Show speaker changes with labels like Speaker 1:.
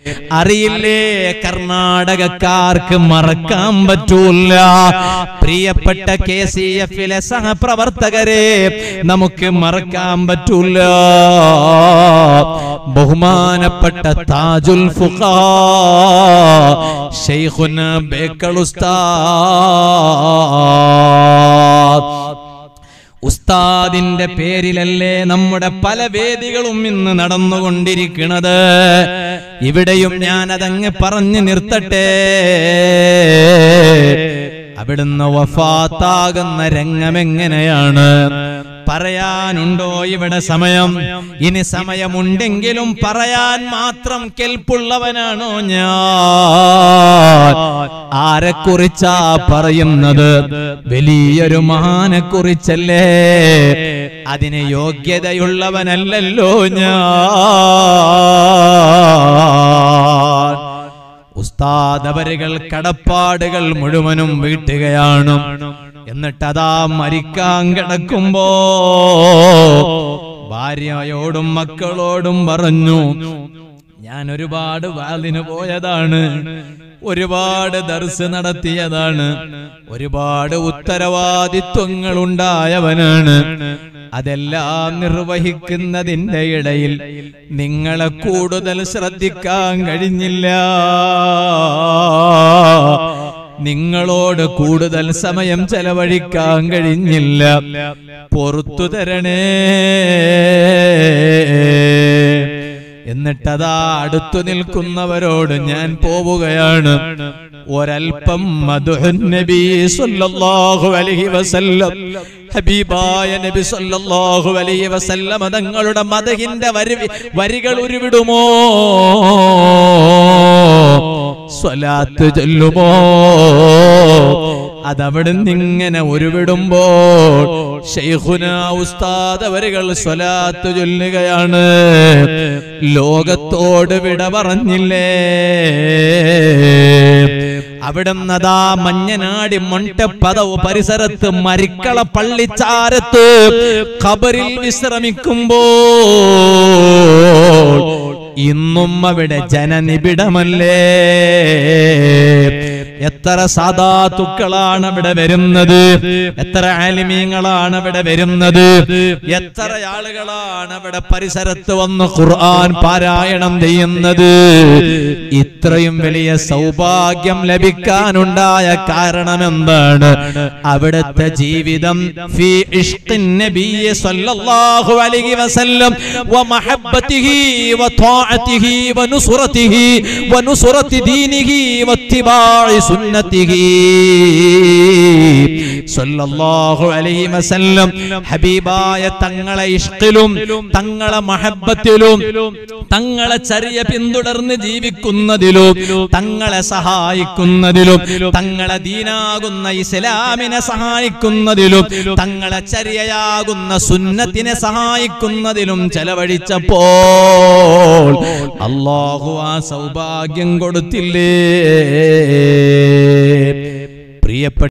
Speaker 1: അറിയില്ലേ കർണാടകക്കാർക്ക് മറക്കാൻ പറ്റൂല പ്രിയപ്പെട്ട കെ സി എഫിലെ സഹപ്രവർത്തകരെ നമുക്ക് മറക്കാൻ പറ്റൂല ബഹുമാനപ്പെട്ട താജുൽ ഫുഖാ ഷെയ്ഖുന ബേക്കൾ ഉസ്താദ് ഉസ്താദിന്റെ പേരിലല്ലേ നമ്മുടെ പല വേദികളും ഇന്ന് നടന്നുകൊണ്ടിരിക്കുന്നത് ഇവിടെയും ഞാൻ അതങ്ങ് പറഞ്ഞു നിർത്തട്ടെ അവിടുന്ന് വഫാത്താകുന്ന രംഗമെങ്ങനെയാണ് പറയാനുണ്ടോ ഇവിടെ സമയം ഇനി സമയമുണ്ടെങ്കിലും പറയാൻ മാത്രം കെൽപ്പുള്ളവനാണോ ഞാൻ ആരെക്കുറിച്ചാ പറയുന്നത് വലിയൊരു മഹാനെ കുറിച്ചല്ലേ അതിന് യോഗ്യതയുള്ളവനല്ലല്ലോ ഞാൻ ഉസ്താദ് അവരുകൾ കടപ്പാടുകൾ മുഴുവനും വീട്ടുകയാണ് എന്നിട്ട് അതാ മരിക്കാൻ കിടക്കുമ്പോ ഭാര്യയോടും മക്കളോടും പറഞ്ഞു ഞാൻ ഒരുപാട് വാലിന് പോയതാണ് ഒരുപാട് ദർസ് നടത്തിയതാണ് ഒരുപാട് ഉത്തരവാദിത്വങ്ങൾ ഉണ്ടായവനാണ് അതെല്ലാം നിർവഹിക്കുന്നതിന്റെ ഇടയിൽ നിങ്ങളെ കൂടുതൽ ശ്രദ്ധിക്കാൻ കഴിഞ്ഞില്ല നിങ്ങളോട് കൂടുതൽ സമയം ചെലവഴിക്കാൻ കഴിഞ്ഞില്ല പൊറത്തു തരണേ എന്നിട്ടതാ അടുത്തു നിൽക്കുന്നവരോട് ഞാൻ പോവുകയാണ് ഒരൽപ്പം മധുഹൻ നബി സല്ലല്ലാഹു അലൈഹി വസല്ലം ഹബീബായ നബി സല്ലല്ലാഹു അലൈഹി വസല്ലം തങ്ങളുടെ മദഹിന്റെ വരി വരികൾ ഉരുവിടുമോ സ്വലാത്ത് ചൊല്ലുമോ അതവിടുന്ന് ഇങ്ങനെ ഉരുവിടുമ്പോൾ ഷെയ്ഖുന ഉസ്താദ് അവരുകൾ സ്വലാത്ത് ചൊല്ലുകയാണ് ലോകത്തോട് വിട പറഞ്ഞില്ലേ അവിടുന്നതാ മഞ്ഞനാടി മൊണ്ടപ്പതവ് പരിസരത്ത് മരിക്കള പള്ളിച്ചാരത്ത് ഖബറിൽ വിശ്രമിക്കുമ്പോൾ ഇന്നും അവിടെ ജനനിബിഡമല്ലേ എത്ര സാധാത്തുക്കളാണ് അവിടെ വരുന്നത് എത്ര ആലിമീങ്ങളാണ് അവിടെ വരുന്നത് എത്ര ആളുകളാണ് അവിടെ പരിസരത്ത് വന്ന് ഖുർആൻ പാരായണം ചെയ്യുന്നത് ഇത്രയും വലിയ സൗഭാഗ്യം ലഭിക്കാനുണ്ടായ കാരണം എന്താണ് അവിടുത്തെ ജീവിതം ഫീ ഇഷ്ഖിൻ നബിയ്യ സ്വല്ലല്ലാഹു അലൈഹി വസല്ലം വമഹബ്ബതിഹി വത്വാഅതിഹി വനുസ്റതിഹി വനുസ്റതി ദീനിഹി വത്തിബാഇ സുന്നതിഹി സ്വല്ലല്ലാഹു അലൈഹി വസല്ലം ഹബീബായ തങ്ങളെ ഇഷ്കിലും തങ്ങളെ മഹബത്തിലും തങ്ങളെ ചര്യ പിന്തുടർന്ന് ജീവിക്കുന്നതിലും തങ്ങളെ സഹായിക്കുന്നതിലും തങ്ങളെ ദീനാകുന്ന ഇസ്ലാമിനെ സഹായിക്കുന്നതിലും തങ്ങളെ ചര്യയാകുന്ന സുന്നത്തിനെ സഹായിക്കുന്നതിലും ചെലവഴിച്ചപ്പോൾ അള്ളാഹു ആ സൗഭാഗ്യം കൊടുത്തില്ലേ പ്രിയപ്പെട്ട